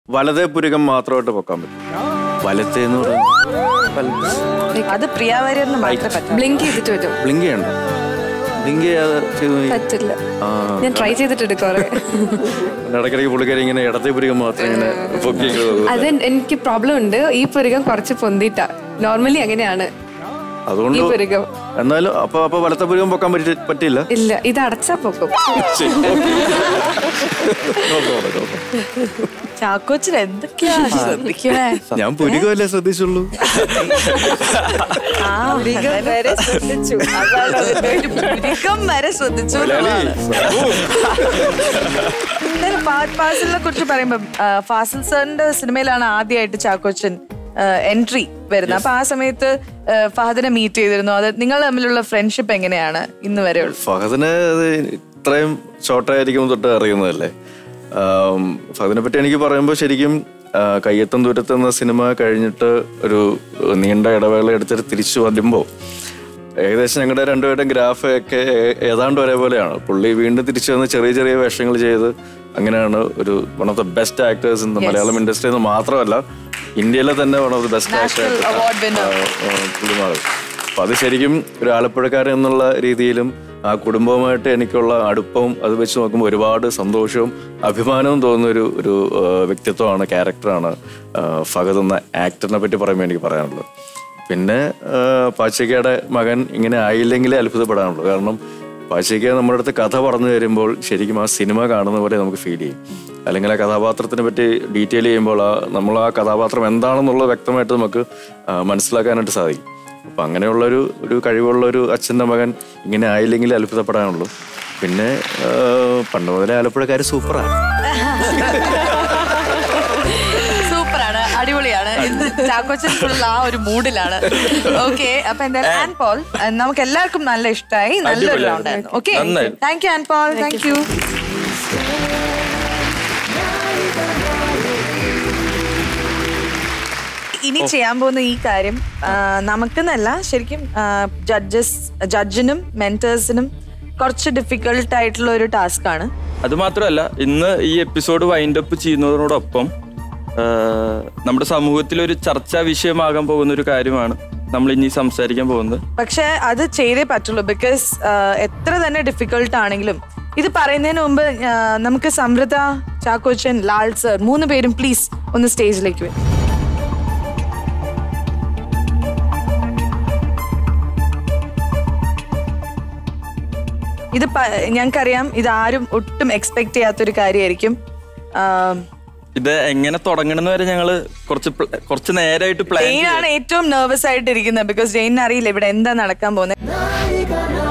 വലതേ പുരുകം മാത്രമായിട്ട് പൊക്കാൻ പറ്റും വലത്തേ എന്ന് പറയുന്നത് അത് പ്രിയാവാര്യറിന് മാത്രമേ പറ്റൂ ബ്ലിങ്ക് ചെയ്തിട്ട് വരും ബ്ലിങ്ക് ചെയ്യണ്ട ബ്ലിങ്ക് ചെയ്യാതെ ചെയ്ത് നോക്കി. പറ്റില്ല ആ ഞാൻ ട്രൈ ചെയ്തിട്ടുണ്ട് കുറെ പിന്നെ ഇടയ്ക്കിടയ്ക്ക് പുള്ളിക്കാരി ഇങ്ങനെ ഇടത്തെ പുരുകം മാത്രം ഇങ്ങനെ പൊക്കി ഇങ്ങനെ നോക്കും. അത് എനിക്ക് പ്രോബ്ലം ഉണ്ട് ഈ പുരുകം കുറച്ച് പൊന്തിട്ടാ നോർമലി അങ്ങനെയാണ് ഈ അതുകൊണ്ട് പുരുകം എന്നാലും അപ്പൊ അപ്പൊ വലത്തെ പുരുകം പൊക്കാൻ പറ്റി പറ്റില്ല ഇല്ല ഇത് അടച്ചാ പൊക്കും ശരി, ഓക്കേ. നോക്കാം, നോക്കാം, നോക്കാം. ചാക്കോച്ചൻ എന്തൊക്കെയാ ശ്രദ്ധിക്കണേ ഞാൻ പുരുകമല്ലേ ശ്രദ്ധിച്ചുള്ളൂ ആ പുരികം വരെ ശ്രദ്ധിച്ചു അതാണ് അതിന്റെ ഒരു പുരികം വരെ ശ്രദ്ധിച്ചു എന്നുള്ളതാണ്. എന്തായാലും പാർട്ട് പാസിലിനെ കുറിച്ച് പറയുമ്പോൾ ഫാസിൽ സാറിന്റെ സിനിമയിലാണ് ആദ്യമായിട്ട് ചാക്കോച്ചൻ എൻട്രി വരുന്നത് അപ്പൊ ആ സമയത്ത് ആ, ഫഹദിനെ മീറ്റ് ചെയ്തിരുന്നു അത് നിങ്ങൾ തമ്മിലുള്ള ഫ്രണ്ട്ഷിപ്പ് എങ്ങനെയാണ് ഇന്ന് വരെയുള്ളത് ഫഹദിനെ അത് ഇത്രയും ഷോർട്ടായിരിക്കും തൊട്ട് അറിയുന്നതല്ലേ ആം, ഫഹദിനെ പറ്റി എനിക്ക് പറയുമ്പോൾ ശരിക്കും ആ, കയ്യെത്തും ദൂരത്ത് എന്ന സിനിമ കഴിഞ്ഞിട്ട് ഒരു നീണ്ട ഇടവേള എടുത്തിട്ട് തിരിച്ചു വരുമ്പോൾ ഏകദേശം ഞങ്ങളുടെ രണ്ടുപേരുടെയും ഗ്രാഫ് ഒക്കെ ഏ- ഏതാണ്ട് ഒരേപോലെയാണ് പുള്ളി വീണ്ടും തിരിച്ചു വന്ന് ചെറിയ ചെറിയ വേഷങ്ങൾ ചെയ്ത് അങ്ങനെയാണ് ഒരു one of the best actors in Malayalam industry എന്ന് മാത്രമല്ല ഇന്ത്യയിലെ തന്നെ one of the best National actor award winner. പുള്ളി മാറും അപ്പൊ അത് ശരിക്കും ഒരു ആലപ്പുഴക്കാരൻ എന്നുള്ള രീതിയിലും ആ കുടുംബവുമായിട്ട് എനിക്കുള്ള അടുപ്പവും അത് വെച്ച് നോക്കുമ്പോൾ ഒരുപാട് സന്തോഷവും അഭിമാനവും തോന്നുന്ന ഒരു ഒരു ആ, വ്യക്തിത്വമാണ് ക്യാരക്ടറാണ് ആ, ഫഹദ് എന്ന ആക്ടറിനെ പറ്റി പറയുമ്പോൾ എനിക്ക് പറയാനുള്ളത് പിന്നെ ആ, പാച്ചയ്ക്കയുടെ മകൻ ഇങ്ങനെ ആയില്ലെങ്കിലേ അത്ഭുതപ്പെടാനുള്ളൂ കാരണം പാച്ചയ്ക്ക നമ്മുടെ അടുത്ത് കഥ പറഞ്ഞു തരുമ്പോൾ ശരിക്കും ആ സിനിമ കാണുന്ന പോലെ നമുക്ക് ഫീൽ ചെയ്യും അല്ലെങ്കിൽ ആ കഥാപാത്രത്തിനെ പറ്റി ഡീറ്റെയിൽ ചെയ്യുമ്പോൾ ആ നമ്മൾ ആ കഥാപാത്രം എന്താണെന്നുള്ളത് വ്യക്തമായിട്ട് നമുക്ക് ആ, മനസ്സിലാക്കാനായിട്ട് സാധിക്കും അപ്പൊ അങ്ങനെയുള്ള ഒരു ഒരു കഴിവുള്ള ഒരു അച്ഛൻ്റെ മകൻ ഇങ്ങനെ ആയില്ലെങ്കിൽ അത്ഭുതപ്പെടാനുള്ളൂ പിന്നെ ആ, പണ്ട് മുതലേ ആലപ്പുഴക്കാർ സൂപ്പറാണ് സൂപ്പറാണ് അടിപൊളിയാണ് ഇന്ന് ചാക്കോച്ചൻ ഫുൾ ആ ഒരു മൂഡിലാണ് ഓക്കെ അപ്പൊ എന്തായാലും ആൻ പോൾ അഹ് നമുക്ക് എല്ലാവർക്കും നല്ല ഇഷ്ടമായി നല്ലൊരു അടിപൊളിയായിരുന്നു. റൗണ്ട് ആയിരുന്നു ഓക്കെ നന്നായി. Thank you Ann Paul thank you ഇനി ചെയ്യാൻ പോകുന്ന ഈ കാര്യം ആ, നമുക്കെന്നല്ല ശരിക്കും ജഡ്ജസ് ജഡ്ജിനും മെന്റേഴ്സിനും കുറച്ച് ഡിഫിക്കൽട്ട് ആയിട്ടുള്ള ഒരു ടാസ്ക് ആണ് അത് മാത്രമല്ല ഇന്ന് ഈ എപ്പിസോഡ് വൈൻഡ് അപ്പ് ചെയ്യുന്നതിനോടൊപ്പം ആ, നമ്മുടെ സമൂഹത്തിൽ ഒരു ചർച്ചാ വിഷയമാകാൻ പോകുന്ന ഒരു കാര്യമാണ് നമ്മൾ ഇനി സംസാരിക്കാൻ പോകുന്നത് പക്ഷെ അത് ചെയ്തേ പറ്റുള്ളൂ ബിക്കോസ് എത്ര തന്നെ ഡിഫിക്കൽട്ട് ആണെങ്കിലും ഇത് പറയുന്നതിന് മുമ്പ് ആ, നമുക്ക് സമൃദ്ധ ചാക്കോച്ചൻ ലാൽ സർ മൂന്ന് പേരും പ്ലീസ് ഒന്ന് സ്റ്റേജിലേക്ക് വരും ഇത് പ- ഞങ്ങൾക്കറിയാം ഇത് ആരും ഒട്ടും എക്സ്പെക്ട് ചെയ്യാത്തൊരു കാര്യമായിരിക്കും ആ, ഇത് എങ്ങനെ തുടങ്ങണമെന്ന് വരെ ഞങ്ങള് കുറച്ച് പ്ല- കുറച്ച് നേരമായിട്ട് പ്ലാൻ ജെയിൻ ആണ് ഏറ്റവും നെർവസ് ആയിട്ട് ഇരിക്കുന്നത് ബിക്കോസ് ജെയിനിന് അറിയില്ല ഇവിടെ എന്താ നടക്കാൻ പോകുന്നത്